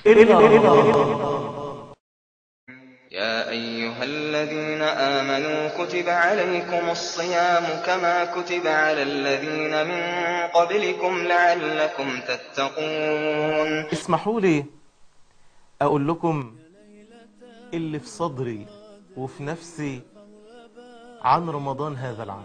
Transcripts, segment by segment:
إلا رمضان يا أيها الذين آمنوا كتب عليكم الصيام كما كتب على الذين من قبلكم لعلكم تتقون اسمحوا لي أقول لكم اللي في صدري وفي نفسي عن رمضان هذا العام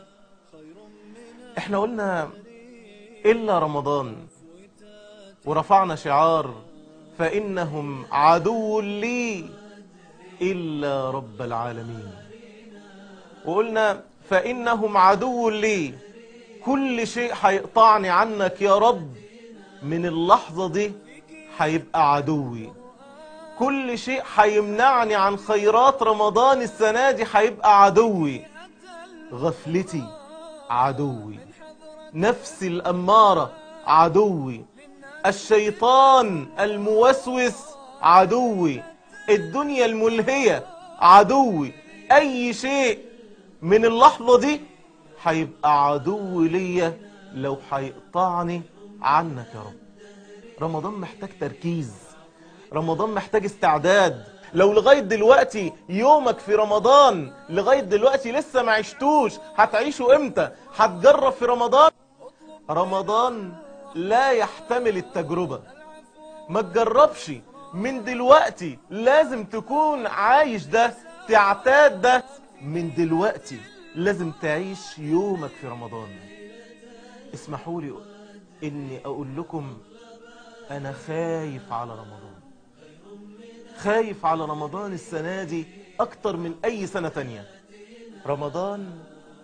احنا قلنا إلا رمضان ورفعنا شعار فإنهم عدو لي إلا رب العالمين وقلنا فإنهم عدو لي كل شيء هيقطعني عنك يا رب من اللحظة دي هيبقى عدوي كل شيء هيمنعني عن خيرات رمضان السنة دي هيبقى عدوي غفلتي عدوي نفسي الأمارة عدوي الشيطان الموسوس عدوي الدنيا الملهية عدوي أي شيء من اللحظة دي هيبقى عدو ليا لو هيقطعني عنك يا رب رمضان محتاج تركيز رمضان محتاج استعداد لو لغاية دلوقتي يومك في رمضان لغاية دلوقتي لسه ما عشتوش هتعيشوا امتى هتجرب في رمضان رمضان لا يحتمل التجربة ما تجربش من دلوقتي لازم تكون عايش ده تعتاد ده من دلوقتي لازم تعيش يومك في رمضان اسمحوا لي اني اقول لكم انا خايف على رمضان خايف على رمضان السنة دي اكتر من اي سنة تانية رمضان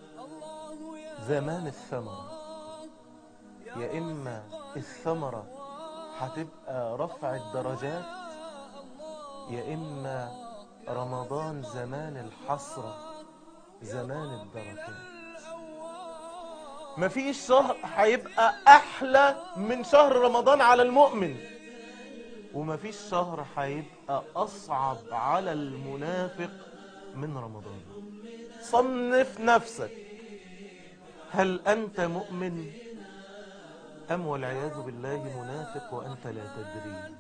زمان الثمرة يا اما الثمرة هتبقى رفع الدرجات يا اما رمضان زمان الحسرة زمان الدرجات مفيش شهر هيبقى احلى من شهر رمضان على المؤمن ومفيش شهر هيبقى اصعب على المنافق من رمضان صنف نفسك هل انت مؤمن ام والعياذ بالله منافق وانت لا تدري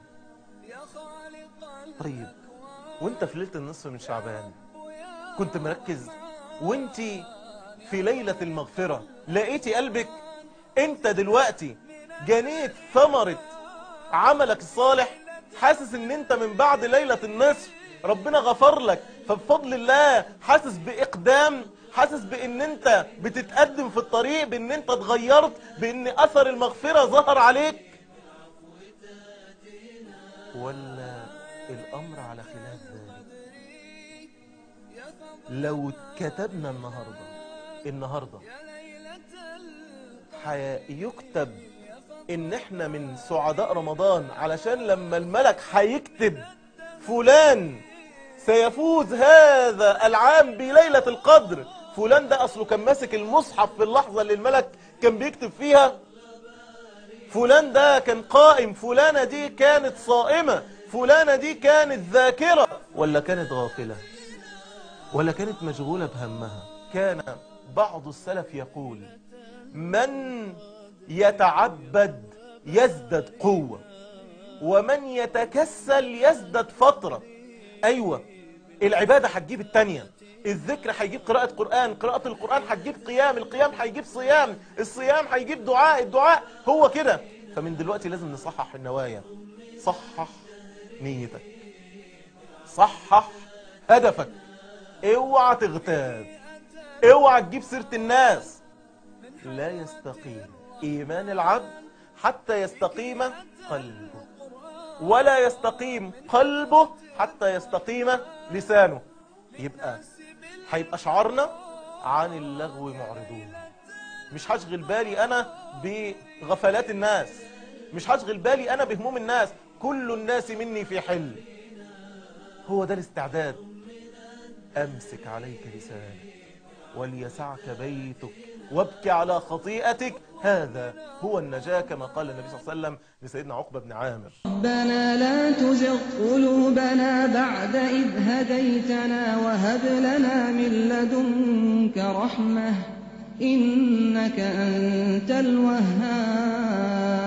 طيب وانت في ليلة النصف من شعبان كنت مركز وانت في ليلة المغفرة لقيتي قلبك انت دلوقتي جنيت ثمرة عملك الصالح حاسس ان انت من بعد ليلة النصف ربنا غفر لك فبفضل الله حاسس باقدام حاسس بان انت بتتقدم في الطريق بان انت اتغيرت بان اثر المغفرة ظهر عليك ولا الامر على خلاف ذلك لو كتبنا النهاردة النهاردة هيكتب ان احنا من سعداء رمضان علشان لما الملك هيكتب فلان سيفوز هذا العام بليلة القدر فلان ده اصله كان ماسك المصحف في اللحظة اللي الملك كان بيكتب فيها فلان ده كان قائم فلانة دي كانت صائمة فلانة دي كانت ذاكرة ولا كانت غافلة ولا كانت مشغولة بهمها كان بعض السلف يقول من يتعبد يزدد قوة ومن يتكسل يزدد فترة أيوة العبادة هتجيب التانية الذكر هيجيب قراءة قرآن قراءة القرآن هتجيب قيام القيام هيجيب صيام الصيام هيجيب دعاء الدعاء هو كده فمن دلوقتي لازم نصحح النوايا صحح نيتك صحح هدفك اوعى تغتاب اوعى تجيب سيرة الناس لا يستقيم ايمان العبد حتى يستقيم قلبه ولا يستقيم قلبه حتى يستقيم لسانه يبقى هيبقى شعارنا عن اللغو معرضون مش هشغل بالي انا بغفلات الناس مش هشغل بالي انا بهموم الناس كل الناس مني في حل هو ده الاستعداد امسك عليك لسانك وليسعك بيتك وابكي على خطيئتك هذا هو النجاة كما قال النبي صلى الله عليه وسلم لسيدنا عقبة بن عامر ربنا لا تزغ قلوبنا بعد إذ هديتنا وهب لنا من لدنك رحمة إنك أنت الوهاب